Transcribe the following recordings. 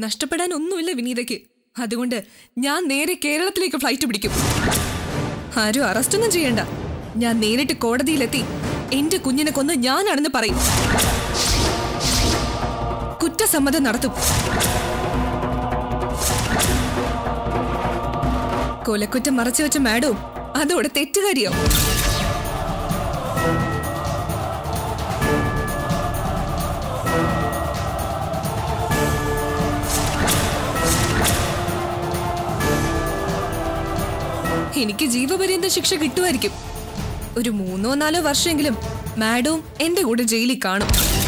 നഷ്ടപ്പെടാൻ ഒന്നുമില്ല വിനീതയ്ക്ക് അതുകൊണ്ട് ഞാൻ നേരെ കേരളത്തിലേക്ക് ഫ്ലൈറ്റ് പിടിക്കും ആരും അറസ്റ്റൊന്നും ചെയ്യണ്ട ഞാൻ നേരിട്ട് കോടതിയിലെത്തി എന്റെ കുഞ്ഞിനെ കൊന്ന് ഞാനാണെന്ന് പറയും കുറ്റസമ്മതം നടത്തും കൊലക്കുറ്റം മറച്ചു വെച്ച മാഡവും അതോടെ തെറ്റുകാരിയോ എനിക്ക് ജീവപര്യന്ത ശിക്ഷ കിട്ടുമായിരിക്കും ഒരു മൂന്നോ നാലോ വർഷമെങ്കിലും മാഡവും എന്റെ കൂടെ ജയിലിൽ കാണും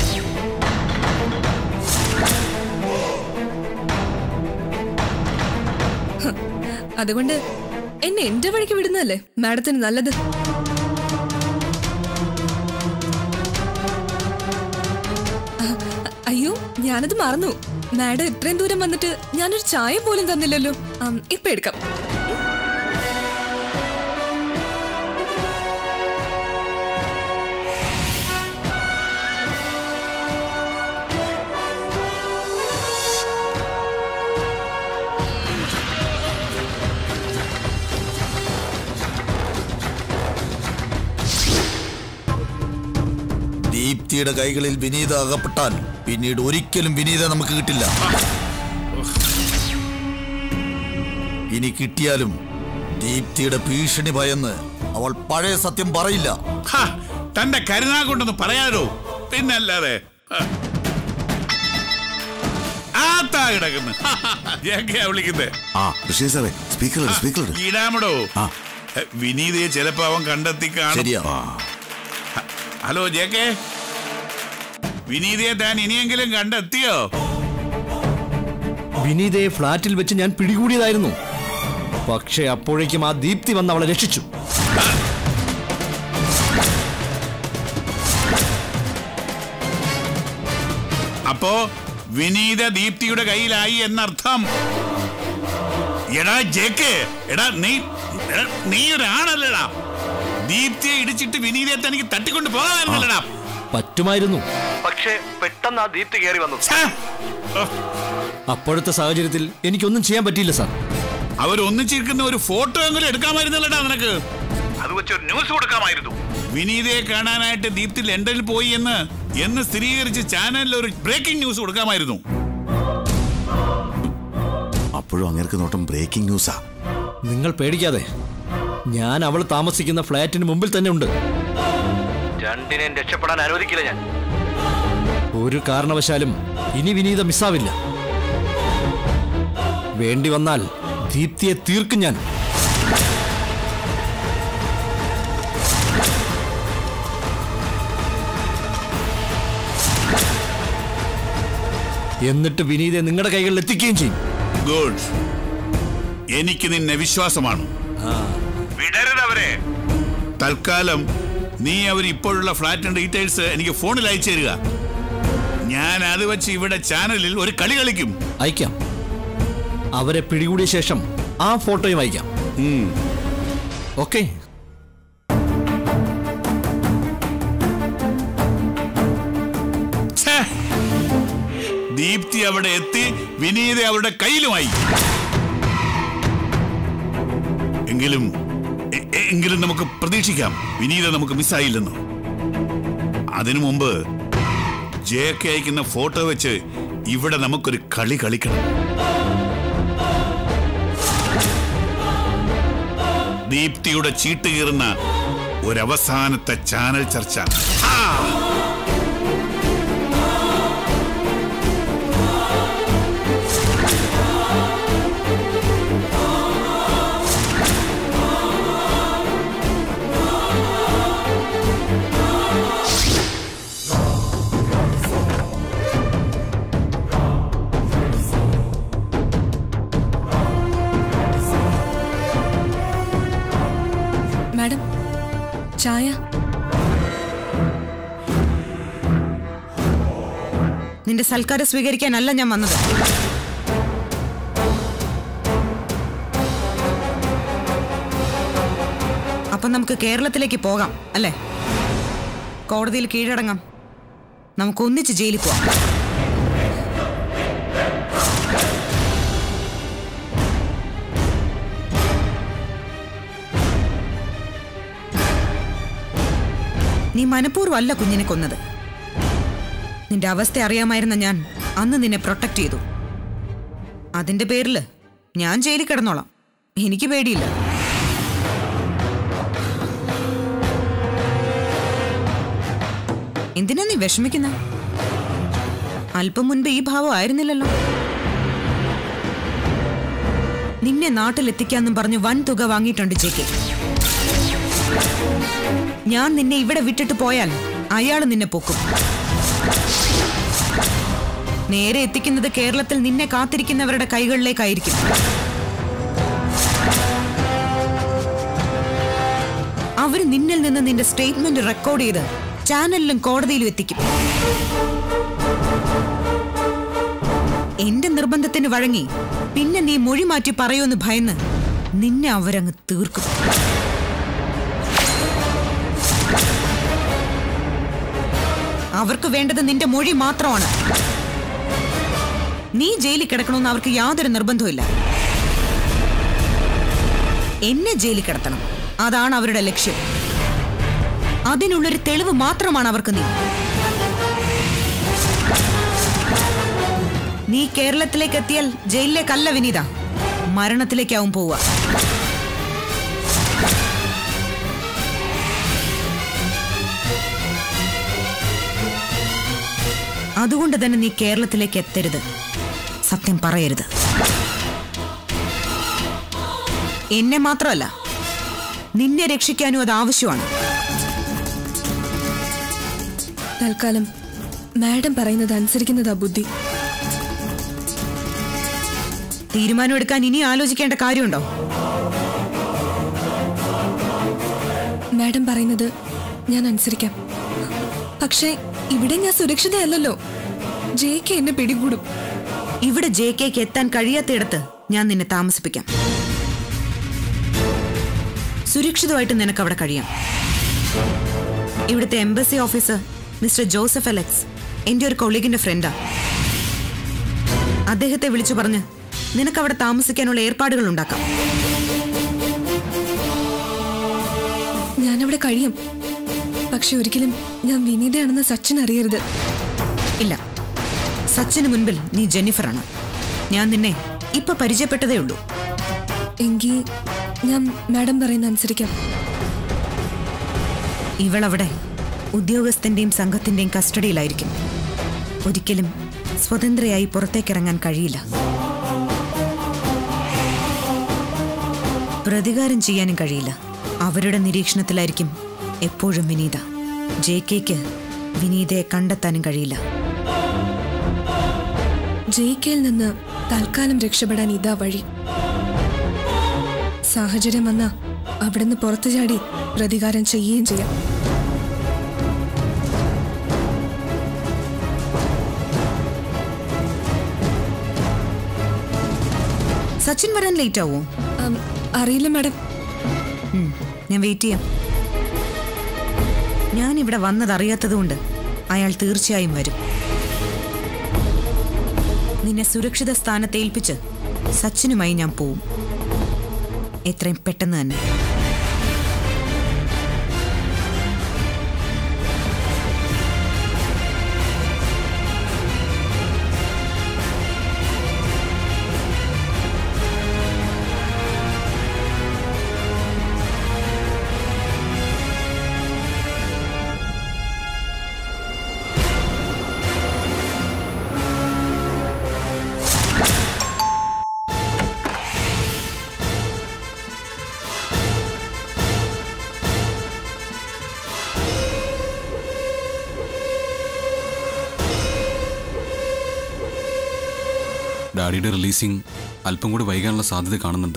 ഹ്, അതുകൊണ്ട് എന്നെ എന്റെ വഴിക്ക് വിടുന്നതല്ലേ മാഡത്തിന് നല്ലത് അ- അയ്യോ ഞാനത് മറന്നു മാഡം ഇത്രയും ദൂരം വന്നിട്ട് ഞാനൊരു ചായ പോലും തന്നില്ലല്ലോ ആം, ഇപ്പൊ എടുക്കാം ദീപ്തിയുടെ കൈകളിൽ വിനീത അകപ്പെട്ടാൽ പിന്നീട് ഒരിക്കലും വിനീത നമുക്ക് കിട്ടില്ല ഇനി കിട്ടിയാലും ദീപ്തിയുടെ ഭീഷണി ഭയന്ന് അവൾ പഴയ സത്യം പറയില്ല ഹ, തന്റെ കരുനാ കൊണ്ടൊന്ന് പറയാലോ പിന്നല്ലാതെ ഹ. ആത്താ കിടക്കുന്നു എങ്ങനെയാ വിളിക്കുന്നത് ആ ഋഷി സാറേ സ്പീക്കർ സ്പീക്കർ ഈടാമടോ ആ. വിനീതയെ ചിലപ്പോ അവൻ കണ്ടെത്തി കാണും ശരിയാ ഹലോ ജെ കെ വിനീതയെ താൻ ഇനിയെങ്കിലും കണ്ടെത്തിയോ വിനീതയെ ഫ്ളാറ്റിൽ വെച്ച് ഞാൻ പിടികൂടിയതായിരുന്നു പക്ഷേ അപ്പോഴേക്കും ആ ദീപ്തി വന്ന് അവളെ രക്ഷിച്ചു അപ്പോ വിനീത ദീപ്തിയുടെ കയ്യിലായി എന്നർത്ഥം എടാ ജേക്ക് എടാ നീ എടാ, നീ ഒരാണല്ലടാ ദീപ്തിയെ ഇടിച്ചിട്ട് വിനീതയെ തനിക്ക് തട്ടിക്കൊണ്ട് പോകാമായിരുന്നല്ലടാ പറ്റുമായിരുന്നു പക്ഷേ പെട്ടെന്ന് ആ ദീപ്തി കയറി വന്നു ഛേ! ഓ, അപ്പോഴത്തെ സാഹചര്യത്തിൽ എനിക്കൊന്നും ചെയ്യാൻ പറ്റിയില്ല സാർ അവരൊന്നിച്ചിരിക്കുന്ന ഒരു ഫോട്ടോ എങ്കിലും എടുക്കാമായിരുന്നല്ലടാ നിനക്ക് അത് വെച്ചൊരു ന്യൂസ് കൊടുക്കാമായിരുന്നു വിനീതയെ കാണാനായിട്ട് ദീപ്തി ലണ്ടനിൽ പോയി എന്ന് എന്ന് സ്ഥിരീകരിച്ച് ചാനലിൽ ഒരു ബ്രേക്കിംഗ് ന്യൂസ് കൊടുക്കാമായിരുന്നു അപ്പോഴും അങ്ങേർക്ക് നോട്ടം ബ്രേക്കിംഗ് ന്യൂസാ നിങ്ങൾ പേടിക്കാതെ ഞാൻ അവൾ താമസിക്കുന്ന ഫ്ളാറ്റിന് മുമ്പിൽ തന്നെ ഉണ്ട് രണ്ടിനെയും രക്ഷപ്പെടാൻ അനുവദിക്കില്ല ഞാൻ ഒരു കാരണവശാലും ഇനി വിനീത മിസ്സാവില്ല വേണ്ടി വന്നാൽ ദീപ്തിയെ തീർക്കും ഞാൻ എന്നിട്ട് വിനീതയെ നിങ്ങളുടെ കൈകളിൽ എത്തിക്കുകയും ചെയ്യും ഗുഡ് എനിക്ക് നിന്നെ വിശ്വാസമാണ് വിടരുതവരെ തൽക്കാലം നീ അവർ ഇപ്പോഴുള്ള ഫ്ലാറ്റിന്റെ ഡീറ്റെയിൽസ് എനിക്ക് ഫോണിൽ അയച്ചു തരിക ഞാൻ അത് വെച്ച് ഇവിടെ ചാനലിൽ ഒരു കളി കളിക്കും അയക്കാം അവരെ പിടികൂടിയ ശേഷം ആ ഫോട്ടോയും അയക്കാം ഓക്കെ ഛേ! ദീപ്തി അവിടെ എത്തി വിനീത അവരുടെ കയ്യിലുമായി എങ്കിലും എ- എ- എങ്കിലും നമുക്ക് പ്രതീക്ഷിക്കാം വിനീത നമുക്ക് മിസ്സായില്ലെന്ന് അതിനു മുമ്പ് ജെ കെ അയക്കുന്ന ഫോട്ടോ വെച്ച് ഇവിടെ നമുക്കൊരു കളി കളിക്കണം ദീപ്തിയുടെ ചീട്ട് കീറുന്ന ഒരവസാനത്തെ ചാനൽ ചർച്ച ആ മാഡം ചായ നിന്റെ സൽക്കാരം സ്വീകരിക്കാനല്ല ഞാൻ വന്നത് അപ്പൊ നമുക്ക് കേരളത്തിലേക്ക് പോകാം അല്ലേ കോടതിയിൽ കീഴടങ്ങാം നമുക്ക് ഒന്നിച്ച് ജയിലിൽ പോവാം നീ മനഃപൂർവ്വം അല്ല കുഞ്ഞിനെ കൊന്നത് നിന്റെ അവസ്ഥ അറിയാമായിരുന്ന ഞാൻ അന്ന് നിന്നെ പ്രൊട്ടക്ട് ചെയ്തു അതിന്റെ പേരില് ഞാൻ ജയിലിൽ കിടന്നോളാം എനിക്ക് പേടിയില്ല എന്തിനാ നീ വിഷമിക്കുന്ന അല്പം മുൻപ് ഈ ഭാവം ആയിരുന്നില്ലല്ലോ നിന്നെ നാട്ടിലെത്തിക്കാന്നും പറഞ്ഞ് വൻ തുക വാങ്ങിയിട്ടുണ്ട് ജെക്ക് ഞാൻ നിന്നെ ഇവിടെ വിട്ടിട്ട് പോയാൽ അയാൾ നിന്നെ പൊക്കും നേരെ എത്തിക്കുന്നത് കേരളത്തിൽ നിന്നെ കാത്തിരിക്കുന്നവരുടെ കൈകളിലേക്കായിരിക്കും അവർ നിന്നിൽ നിന്ന് നിന്റെ സ്റ്റേറ്റ്മെന്റ് റെക്കോർഡ് ചെയ്ത് ചാനലിലും കോടതിയിലും എത്തിക്കും എന്റെ നിർബന്ധത്തിന് വഴങ്ങി പിന്നെ നീ മൊഴി മാറ്റി പറയൂന്ന് ഭയന്ന് നിന്നെ അവരങ്ങ് തീർക്കും അവർക്ക് വേണ്ടത് നിന്റെ മൊഴി മാത്രമാണ് നീ ജയിലിൽ കിടക്കണമെന്ന് അവർക്ക് യാതൊരു നിർബന്ധവുമില്ല എന്നെ ജയിലിൽ കിടത്തണം അതാണ് അവരുടെ ലക്ഷ്യം അതിനുള്ളൊരു തെളിവ് മാത്രമാണ് അവർക്ക് നീ നീ കേരളത്തിലേക്ക് എത്തിയാൽ ജയിലിലേക്കല്ല വിനീത മരണത്തിലേക്കാവും പോവുക അതുകൊണ്ട് തന്നെ നീ കേരളത്തിലേക്ക് എത്തരുത് സത്യം പറയരുത് എന്നെ മാത്രമല്ല നിന്നെ രക്ഷിക്കാനും അത് ആവശ്യമാണ് തൽക്കാലം മാഡം പറയുന്നത് അനുസരിക്കുന്നതാ ബുദ്ധി തീരുമാനമെടുക്കാൻ ഇനി ആലോചിക്കേണ്ട കാര്യമുണ്ടോ മാഡം പറയുന്നത് ഞാൻ അനുസരിക്കാം പക്ഷേ ഇവിടെ ഞാൻ സുരക്ഷിതയല്ലല്ലോ ജെയ്ക്ക് എന്നെ പിടികൂടും ഇവിടെ ജെ കെക്ക് എത്താൻ കഴിയാത്തയിടത്ത് ഞാൻ നിന്നെ താമസിപ്പിക്കാം സുരക്ഷിതമായിട്ട് നിനക്ക് അവിടെ കഴിയാം ഇവിടുത്തെ embassy officer mister Joseph Alex എന്റെ ഒരു കൊളീഗിന്റെ ഫ്രണ്ടാ അദ്ദേഹത്തെ വിളിച്ചു പറഞ്ഞ് നിനക്ക് അവിടെ താമസിക്കാനുള്ള ഏർപ്പാടുകൾ ഉണ്ടാക്കാം ഞാനവിടെ കഴിയും പക്ഷെ ഒരിക്കലും ഞാൻ വിനീതയാണെന്ന് സച്ചിൻ അറിയരുത് ഇല്ല സച്ചിന് മുൻപിൽ നീ ജെന്നിഫറാണ് ഞാൻ നിന്നെ ഇപ്പൊ പരിചയപ്പെട്ടതേ ഉള്ളൂ എങ്കിൽ ഞാൻ മാഡം പറയുന്ന അനുസരിക്കാം ഇവളവിടെ ഉദ്യോഗസ്ഥന്റെയും സംഘത്തിന്റെയും കസ്റ്റഡിയിലായിരിക്കും ഒരിക്കലും സ്വതന്ത്രയായി പുറത്തേക്കിറങ്ങാൻ കഴിയില്ല പ്രതികാരം ചെയ്യാനും കഴിയില്ല അവരുടെ നിരീക്ഷണത്തിലായിരിക്കും എപ്പോഴും വിനീത ജെ കെക്ക് വിനീതയെ കണ്ടെത്താനും കഴിയില്ല ജെയ്ക്കയിൽ നിന്ന് തൽക്കാലം രക്ഷപ്പെടാൻ ഇതാ വഴി സാഹചര്യം വന്ന അവിടുന്ന് പുറത്തു ചാടി പ്രതികാരം ചെയ്യുകയും ചെയ്യാം സച്ചിൻ വരാൻ ലേറ്റ് ആവോ ഉം, അറിയില്ല മാഡം ഉം, ഞാൻ വെയിറ്റ് ചെയ്യാം ഞാൻ ഇവിടെ വന്നത് അറിയാത്തതുകൊണ്ട് അയാൾ തീർച്ചയായും വരും നിന്നെ സുരക്ഷിത സ്ഥാനത്ത് ഏൽപ്പിച്ച് സച്ചിനുമായി ഞാൻ പോവും എത്രയും പെട്ടെന്ന് തന്നെ ഡാഡിയുടെ റിലീസിംഗ് അല്പം കൂടി വൈകാനുള്ള സാധ്യത കാണുന്നുണ്ട്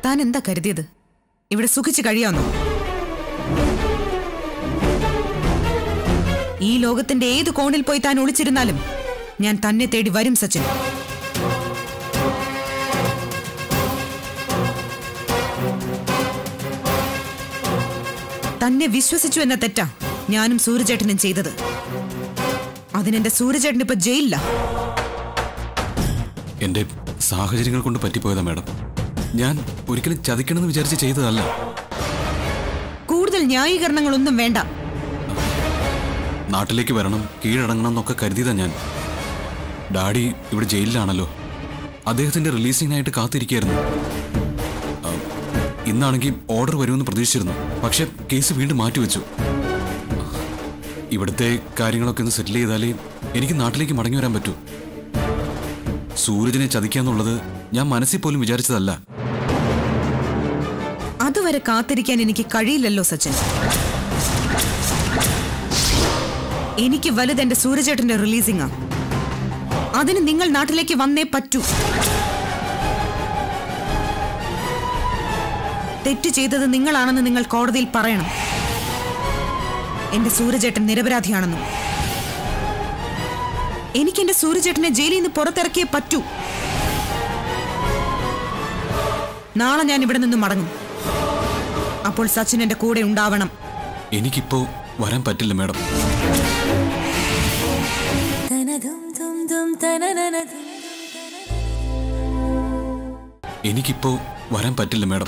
താൻ എന്താ കരുതിയത് ഇവിടെ സുഖിച്ച് കഴിയാന്നോ ഈ ലോകത്തിന്റെ ഏത് കോണിൽ പോയി താൻ ഒളിച്ചിരുന്നാലും ഞാൻ തന്നെ തേടി വരും സച്ചിൻ തന്നെ വിശ്വസിച്ചു എന്ന തെറ്റാ ഞാനും സൂര്യചേട്ടനും ചെയ്തത് അതിനെന്റെ സൂര്യചേട്ടൻ ഇപ്പൊ ജയിലില്ല എൻ്റെ സാഹചര്യങ്ങൾ കൊണ്ട് പറ്റിപ്പോയതാ മാഡം ഞാൻ ഒരിക്കലും ചതിക്കണമെന്ന് വിചാരിച്ച് ചെയ്തതല്ല കൂടുതൽ ന്യായീകരണങ്ങളൊന്നും വേണ്ട നാട്ടിലേക്ക് വരണം കീഴടങ്ങണം എന്നൊക്കെ കരുതിയതാ ഞാൻ ഡാഡി ഇവിടെ ജയിലിലാണല്ലോ അദ്ദേഹത്തിന്റെ റിലീസിങ്ങിനായിട്ട് കാത്തിരിക്കുകയായിരുന്നു ആ, ഇന്നാണെങ്കിൽ ഓർഡർ വരുമെന്ന് പ്രതീക്ഷിച്ചിരുന്നു പക്ഷെ കേസ് വീണ്ടും മാറ്റിവെച്ചു ഇവിടുത്തെ കാര്യങ്ങളൊക്കെ ഒന്ന് സെറ്റിൽ ചെയ്താലേ എനിക്ക് നാട്ടിലേക്ക് മടങ്ങി വരാൻ പറ്റൂ സൂരജിനെ ചതിക്കാന്നുള്ളത് ഞാൻ മനസ്സിൽ പോലും വിചാരിച്ചതല്ല അതുവരെ കാത്തിരിക്കാൻ എനിക്ക് കഴിയില്ലല്ലോ സച്ചിൻ എനിക്ക് വലുത് എന്റെ സൂര്യചേട്ടന്റെ റിലീസിംഗാ അതിന് നിങ്ങൾ നാട്ടിലേക്ക് വന്നേ പറ്റൂ തെറ്റ് ചെയ്തത് നിങ്ങളാണെന്ന് നിങ്ങൾ കോടതിയിൽ പറയണം എന്റെ സൂര്യചേട്ടൻ നിരപരാധിയാണെന്നും എനിക്ക് എന്റെ സൂര്യചേട്ടനെ ജയിലിൽ നിന്ന് പുറത്തിറക്കിയേ പറ്റൂ നാളെ ഞാൻ ഇവിടെ നിന്ന് മടങ്ങും അപ്പോൾ സച്ചിൻ എന്റെ കൂടെ ഉണ്ടാവണം എനിക്കിപ്പോ വരാൻ പറ്റില്ല മാഡം എനിക്കിപ്പോ വരാൻ പറ്റില്ല മാഡം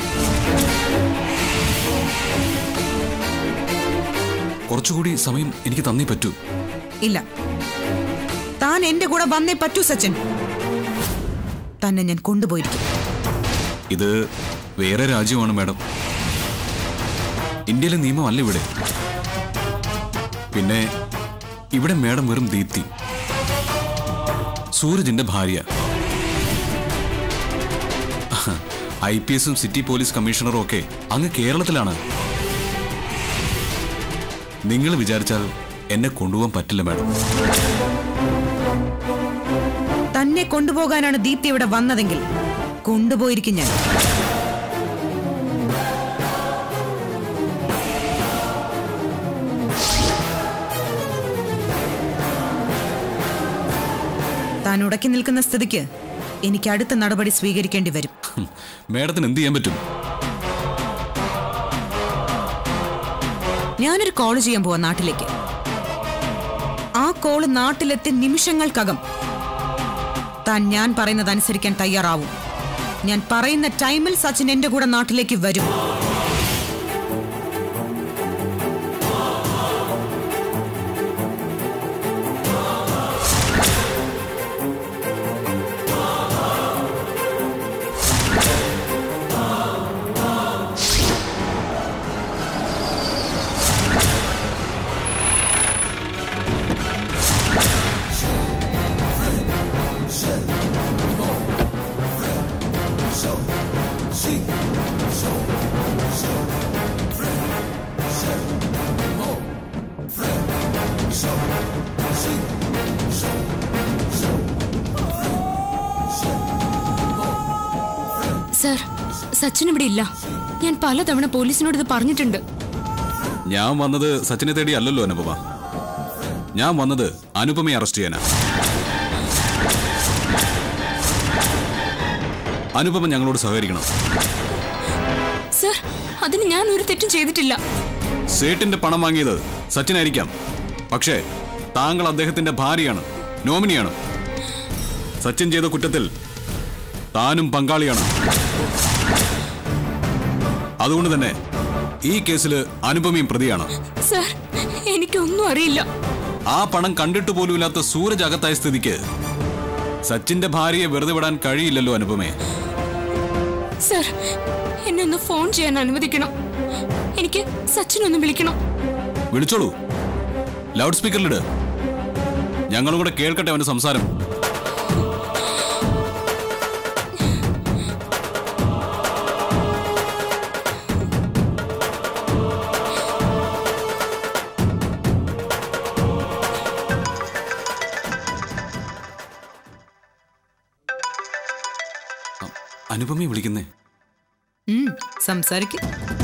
കുറച്ചുകൂടി സമയം എനിക്ക് തന്നേ പറ്റൂ ഇല്ല താൻ എന്റെ കൂടെ വന്നേ പറ്റൂ സച്ചിൻ തന്നെ ഞാൻ കൊണ്ടുപോയിരിക്കും ഇത് വേറെ രാജ്യമാണ് മാഡം ഇന്ത്യയിലെ നിയമമല്ല ഇവിടെ പിന്നെ ഇവിടെ മാഡം വെറും ദീപ്തി സൂരജിന്റെ ഭാര്യ ഐ പി എസും സിറ്റി പോലീസ് കമ്മീഷണറും ഒക്കെ അങ്ങ് കേരളത്തിലാണ് നിങ്ങൾ വിചാരിച്ചാൽ എന്നെ കൊണ്ടുപോകാൻ പറ്റില്ല മാഡം തന്നെ കൊണ്ടുപോകാനാണ് ദീപ്തി ഇവിടെ വന്നതെങ്കിൽ കൊണ്ടുപോയിരിക്കും ഞാൻ താൻ ഉടക്കി നിൽക്കുന്ന സ്ഥിതിക്ക് എനിക്ക് അടുത്ത നടപടി സ്വീകരിക്കേണ്ടി വരും ഹും, മാഡത്തിന് എന്ത് ചെയ്യാൻ പറ്റും ഞാനൊരു കോള് ചെയ്യാൻ പോവാ നാട്ടിലേക്ക് ആ കോള് നാട്ടിലെത്തി നിമിഷങ്ങൾക്കകം താൻ ഞാൻ പറയുന്നത് അനുസരിക്കാൻ തയ്യാറാവും ഞാൻ പറയുന്ന ടൈമിൽ സച്ചിൻ എന്റെ കൂടെ നാട്ടിലേക്ക് വരും സർ സച്ചിൻ ഇവിടെ ഇല്ല ഞാൻ പലതവണ പോലീസിനോട് ഇത് പറഞ്ഞിട്ടുണ്ട് ഞാൻ വന്നത് സച്ചിനെ തേടി അല്ലല്ലോ അനുപമ ഞാൻ വന്നത് അനുപമയെ അറസ്റ്റ് ചെയ്യാനാ അനുപമ ഞങ്ങളോട് സഹകരിക്കണം സർ അതിന് ഞാൻ ഒരു തെറ്റും ചെയ്തിട്ടില്ല സേട്ടിന്റെ പണം വാങ്ങിയത് സച്ചിനായിരിക്കാം പക്ഷേ താങ്കൾ അദ്ദേഹത്തിന്റെ ഭാര്യയാണ് നോമിനിയാണ് സച്ചിൻ ചെയ്ത കുറ്റത്തിൽ താനും പങ്കാളിയാണ് അതുകൊണ്ട് തന്നെ ഈ കേസിൽ അനുപമയും പ്രതിയാണ് സർ എനിക്കൊന്നും അറിയില്ല ആ പണം കണ്ടിട്ട് പോലുമില്ലാത്ത സൂരജ് അകത്തായ സ്ഥിതിക്ക് സച്ചിന്റെ ഭാര്യയെ വെറുതെ വിടാൻ കഴിയില്ലല്ലോ അനുപമേ സർ എന്നെ ഒന്ന് ഫോൺ ചെയ്യാൻ അനുവദിക്കണം എനിക്ക് സച്ചിനൊന്ന് വിളിക്കണം വിളിച്ചോളൂ ലൗഡ് സ്പീക്കറിലിട് ഞങ്ങളും കൂടെ കേൾക്കട്ടെ അവന്റെ സംസാരം അനുപമയെ വിളിക്കുന്നേ ഉം, സംസാരിക്ക്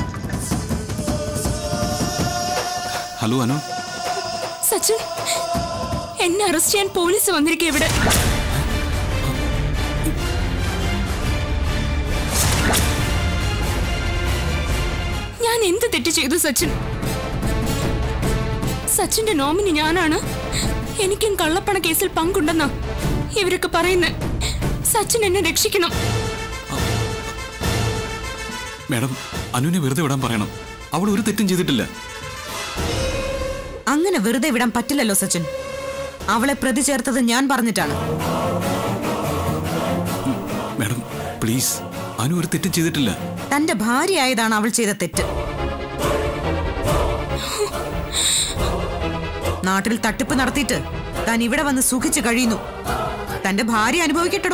ഹലോ അനു സച്ചിൻ എന്നെ അറസ്റ്റ് ചെയ്യാൻ പോലീസ് വന്നിരിക്കുക ഇവിടെ ഞാൻ എന്ത് തെറ്റ് ചെയ്തു സച്ചിൻ സച്ചിന്റെ നോമിനി ഞാനാണ് എനിക്കും കള്ളപ്പണ കേസിൽ പങ്കുണ്ടെന്നാ ഇവരൊക്കെ പറയുന്നത് സച്ചിൻ എന്നെ രക്ഷിക്കണം മാഡം അനുവിനെ വെറുതെ വിടാൻ പറയണം അവൾ ഒരു തെറ്റും ചെയ്തിട്ടില്ല അങ്ങനെ വെറുതെ വിടാൻ പറ്റില്ലല്ലോ സച്ചിൻ അവളെ പ്രതി ചേർത്തത് ഞാൻ പറഞ്ഞിട്ടാണ് മാഡം പ്ലീസ് അനു ഒരു തെറ്റും ചെയ്തിട്ടില്ല തന്റെ ഭാര്യയായതാണ് അവൾ ചെയ്ത തെറ്റ് നാട്ടിൽ തട്ടിപ്പ് നടത്തിയിട്ട് താൻ ഇവിടെ വന്ന് സുഖിച്ച് കഴിയുന്നു തന്റെ ഭാര്യ അനുഭവിക്കട്ടോ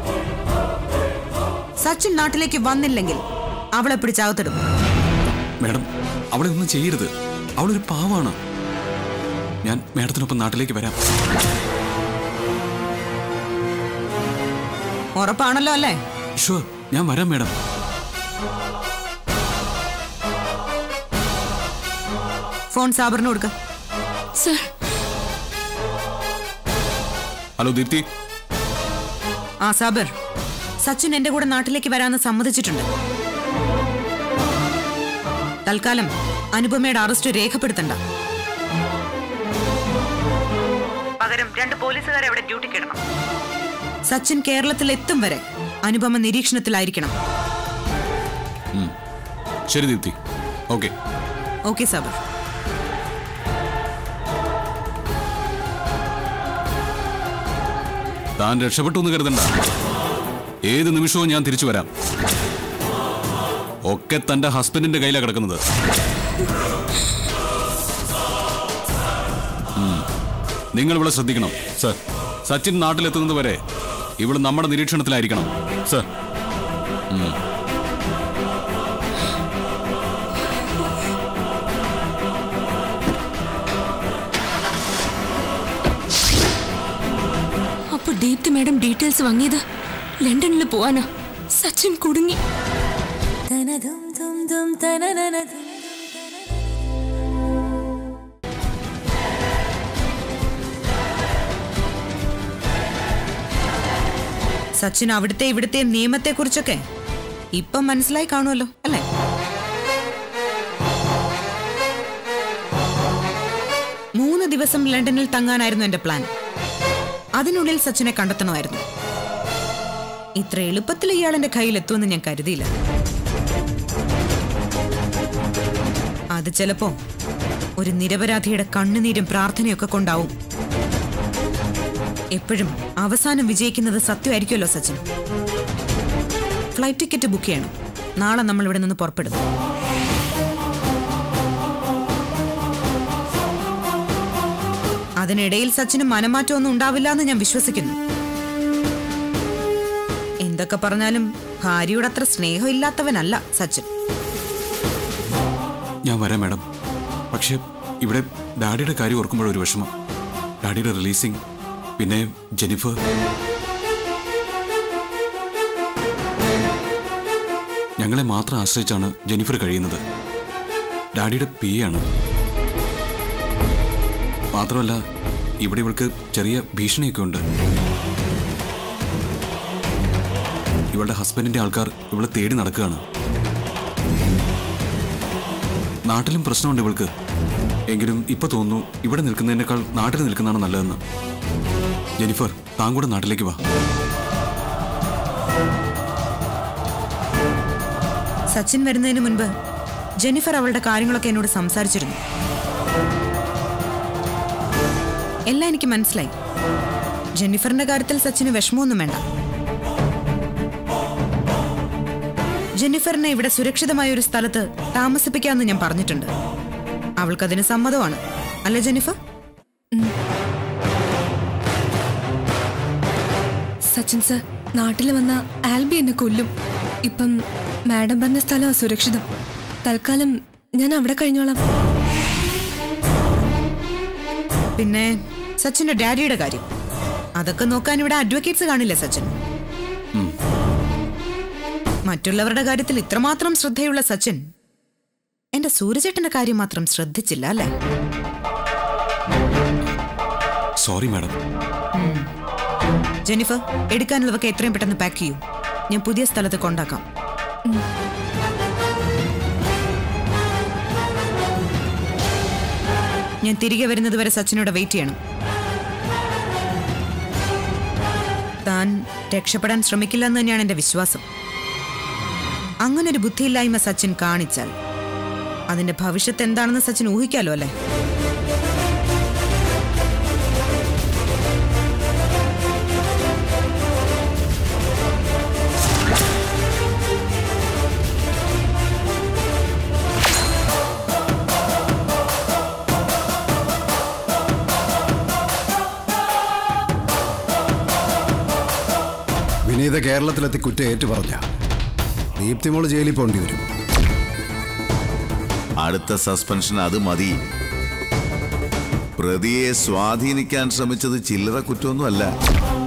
സച്ചിൻ നാട്ടിലേക്ക് വന്നില്ലെങ്കിൽ അവളെ പിടിച്ചകത്തിടും മാഡം അവളെ ഒന്നും ചെയ്യരുത് അവളൊരു പാവാണ് ഞാൻ മാഡത്തിനൊപ്പം നാട്ടിലേക്ക് വരാം ഉറപ്പാണല്ലോ അല്ലേ ഷുവർ ഞാൻ വരാം മാഡം ഫോൺ സാബറിന് കൊടുക്ക സർ ഹലോ ദീപ്തി ആ സാബർ സച്ചിൻ എന്റെ കൂടെ നാട്ടിലേക്ക് വരാമെന്ന് സമ്മതിച്ചിട്ടുണ്ട് തൽക്കാലം അനുപമയുടെ അറസ്റ്റ് രേഖപ്പെടുത്തണ്ട പകരം രണ്ട് പോലീസുകാരെ അവിടെ ഡ്യൂട്ടിക്ക് ഇടണം സച്ചിൻ കേരളത്തിൽ എത്തും വരെ അനുപമ നിരീക്ഷണത്തിലായിരിക്കണം ശരി ദീപ്തി ഓക്കെ ഓക്കെ സാബർ താൻ രക്ഷപ്പെട്ടു എന്ന് കരുതണ്ട ഏത് നിമിഷവും ഞാൻ തിരിച്ചു വരാം ഒക്കെ തന്റെ ഹസ്ബൻഡിന്റെ കയ്യിലാണ് കിടക്കുന്നത് ഉം. നിങ്ങൾ ഇവിടെ ശ്രദ്ധിക്കണം സർ സച്ചിൻ നാട്ടിലെത്തുന്നത് വരെ ഇവിടെ നമ്മുടെ നിരീക്ഷണത്തിലായിരിക്കണം സർ ഉം. അപ്പൊ ദീപ്തി മാഡം ഡീറ്റെയിൽസ് വാങ്ങിയത് ലണ്ടനിൽ പോവാനാ സച്ചിൻ കുടുങ്ങി സച്ചിൻ അവിടുത്തെ ഇവിടുത്തെ നിയമത്തെക്കുറിച്ചൊക്കെ ഇപ്പം മനസ്സിലായി കാണുമല്ലോ അല്ലേ മൂന്ന് ദിവസം ലണ്ടനിൽ തങ്ങാനായിരുന്നു എന്റെ പ്ലാൻ അതിനുള്ളിൽ സച്ചിനെ കണ്ടെത്തണമായിരുന്നു ഇത്ര എളുപ്പത്തിൽ ഇയാൾ എന്റെ കയ്യിലെത്തുമെന്ന് ഞാൻ കരുതിയില്ല അത് ചിലപ്പോ ഒരു നിരപരാധിയുടെ കണ്ണുനീരും പ്രാർത്ഥനയൊക്കെ കൊണ്ടാവും എപ്പോഴും അവസാനം വിജയിക്കുന്നത് സത്യമായിരിക്കുമല്ലോ സച്ചിൻ ഫ്ലൈറ്റ് ടിക്കറ്റ് ബുക്ക് ചെയ്യണം നാളെ നമ്മൾ ഇവിടെ നിന്ന് പുറപ്പെടും അതിനിടയിൽ സച്ചിന് മനമാറ്റമൊന്നും ഉണ്ടാവില്ല എന്ന് ഞാൻ വിശ്വസിക്കുന്നു എന്തൊക്കെ പറഞ്ഞാലും ഭാര്യയോട് അത്ര സ്നേഹമില്ലാത്തവനല്ല സച്ചിൻ ഞാൻ വരാം മാഡം പക്ഷേ ഇവിടെ ഡാഡിയുടെ കാര്യം ഓർക്കുമ്പോഴൊരു വിഷമം ഡാഡിയുടെ റിലീസിങ് പിന്നെ ജെനിഫർ ഞങ്ങളെ മാത്രം ആശ്രയിച്ചാണ് ജെനിഫർ കഴിയുന്നത് ഡാഡിയുടെ പി ആണ് മാത്രമല്ല ഇവിടെ ഇവൾക്ക് ചെറിയ ഭീഷണിയൊക്കെ ഉണ്ട് ഇവളുടെ ഹസ്ബൻഡിന്റെ ആൾക്കാർ ഇവളെ തേടി നടക്കുകയാണ് നാട്ടിലും പ്രശ്നമുണ്ട് ഇവൾക്ക് എങ്കിലും ഇപ്പൊ തോന്നുന്നു ഇവിടെ നിൽക്കുന്നതിനേക്കാൾ നാട്ടിൽ നിൽക്കുന്നതാണ് നല്ലതെന്ന് ജെനിഫർ താൻ കൂടെ നാട്ടിലേക്ക് വാ സച്ചിൻ വരുന്നതിന് മുൻപ് ജെനിഫർ അവളുടെ കാര്യങ്ങളൊക്കെ എന്നോട് സംസാരിച്ചിരുന്നു എല്ലാം എനിക്ക് മനസ്സിലായി ജെന്നിഫറിന്റെ കാര്യത്തിൽ സച്ചിന് വിഷമമൊന്നും വേണ്ട ജെന്നിഫറിനെ ഇവിടെ സുരക്ഷിതമായ ഒരു സ്ഥലത്ത് താമസിപ്പിക്കാമെന്ന് ഞാൻ പറഞ്ഞിട്ടുണ്ട് അവൾക്കതിന് സമ്മതമാണ് അല്ലേ ജെന്നിഫർ സച്ചിൻ സർ നാട്ടിൽ വന്ന ആൽബി എന്നെ കൊല്ലും ഇപ്പം മാഡം പറഞ്ഞ സ്ഥലം സുരക്ഷിതം തൽക്കാലം ഞാൻ അവിടെ കഴിഞ്ഞോളാം പിന്നെ സച്ചിന്റെ ഡാഡിയുടെ കാര്യം അതൊക്കെ നോക്കാൻ ഇവിടെ അഡ്വക്കേറ്റ്സ് കാണില്ലേ സച്ചിൻ മറ്റുള്ളവരുടെ കാര്യത്തിൽ ഇത്രമാത്രം ശ്രദ്ധയുള്ള സച്ചിൻ എന്റെ സൂര്യചേട്ടന്റെ കാര്യം മാത്രം ശ്രദ്ധിച്ചില്ല അല്ലേ സോറി മാഡം ജെനിഫർ എടുക്കാനുള്ളതൊക്കെ എത്രയും പെട്ടെന്ന് പാക്ക് ചെയ്യൂ ഞാൻ പുതിയ സ്ഥലത്ത് കൊണ്ടാക്കാം ഞാൻ തിരികെ വരുന്നത് വരെ സച്ചിനോട് വെയിറ്റ് ചെയ്യണം താൻ രക്ഷപ്പെടാൻ ശ്രമിക്കില്ല എന്ന് തന്നെയാണ് എന്റെ വിശ്വാസം അങ്ങനൊരു ബുദ്ധിയില്ലായ്മ സച്ചിൻ കാണിച്ചാൽ അതിന്റെ ഭവിഷ്യത്ത് എന്താണെന്ന് സച്ചിൻ ഊഹിക്കാലോ അല്ലേ വിനീത കേരളത്തിലെത്തി കുറ്റം ഏറ്റു പറഞ്ഞ ദീപ്തിമോള് ജയിലിൽ പോകേണ്ടി വരും അടുത്ത സസ്പെൻഷൻ അത് മതി പ്രതിയെ സ്വാധീനിക്കാൻ ശ്രമിച്ചത് ചില്ലറ കുറ്റമൊന്നുമല്ല